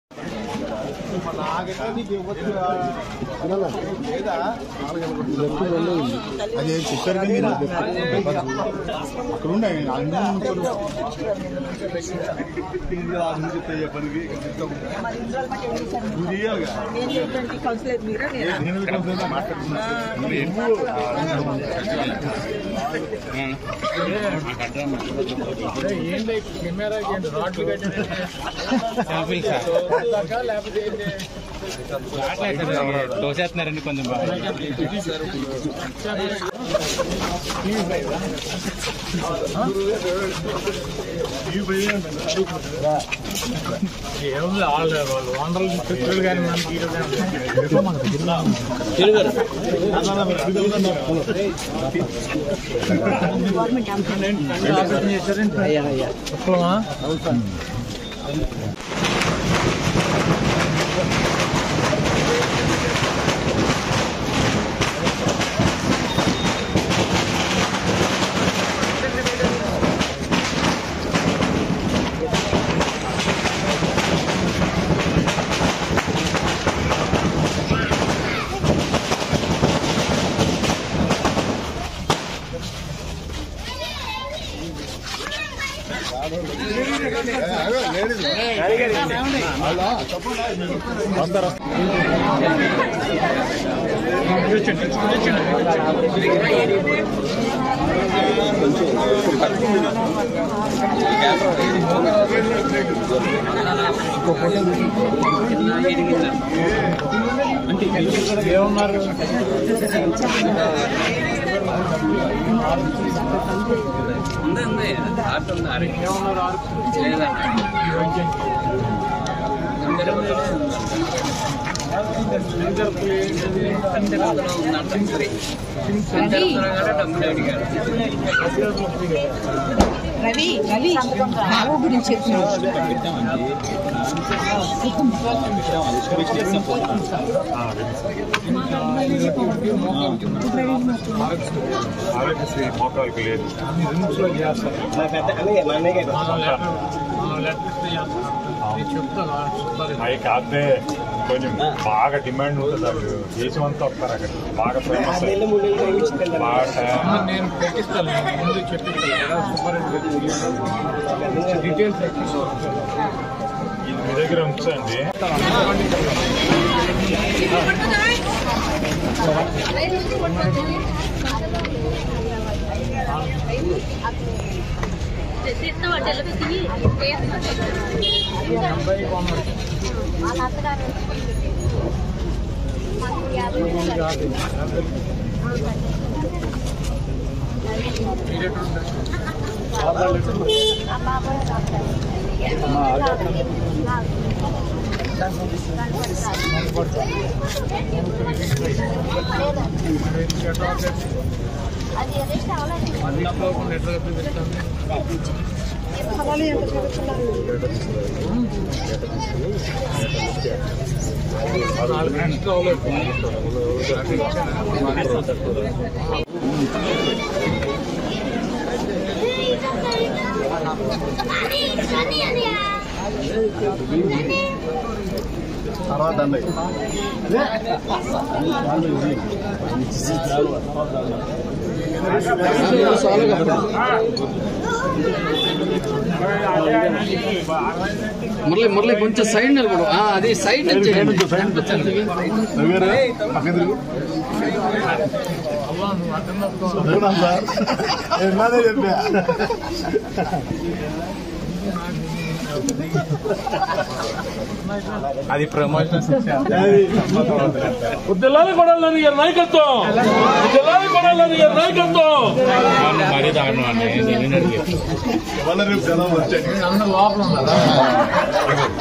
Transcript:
అది చెప్పారు కదా మీరు అక్కడ ఉండే కౌన్సిలర్ మీరా నేను ఏంటి కెమెరా రాడ్లు కట్టిన లేకపోతే తోసేస్తున్నారండి కొంచెం బాగా ఏముంది వాళ్ళు వాళ్ళు ఓనర్లు చెప్తారు కానీ మనకి ఈ ఏమన్నారు ఉంది ఉంది ఆర్ట్ ఉంది ఆర్ట్ ఏమన్నారు ఆరు లేదా డబ్బులు అడిగారు రవి రవి బాబు గురించి చెప్తున్నాను ఆరోగ్యశ్రీ మోకాలకు లేదు రిమ్స్ లో చేస్తారు మనం లెటర్ మనం లెటర్ ఇస్తే చేస్తాం నేను చెప్తాను సూపర్ అవి కాదే కొంచెం బాగా డిమాండ్ ఉంటుంది వాళ్ళు దేశం అంతా వస్తారు అక్కడ బాగా ఫేమస్ బాగా నేను పెట్టిస్తాను ముందు చెప్పిస్తాను కదా సూపర్ డీటెయిల్స్ ఇది మీ దగ్గర ఉంచండి అబ్బాయి బొమ్మ అది ఇంట్లో ఎట్లా చూపిస్తాను నాలుగు నెక్స్ట్ అవ్వలేదు తర్వాత దండ మురళి మురళి కొంచెం సైడ్ నిలబడు ఆ, అది సైడ్ నుంచి పక్కన తిరుగు అవ్వ నువ్వు అర్థం చేసుకో అవునా సార్ ఎన్నదే చెప్పా అది ప్రమోషన్ ఉద్దెల్లాలి కొడాలని గారి నాయకత్వం ఉద్దెల్లాలి కొడాలని గారి నాయకత్వం మరీ దారుణం అండి నేను అడిగి వాళ్ళ రేపు సెలవు వచ్చాయి అందరూ లోపల ఉన్నారా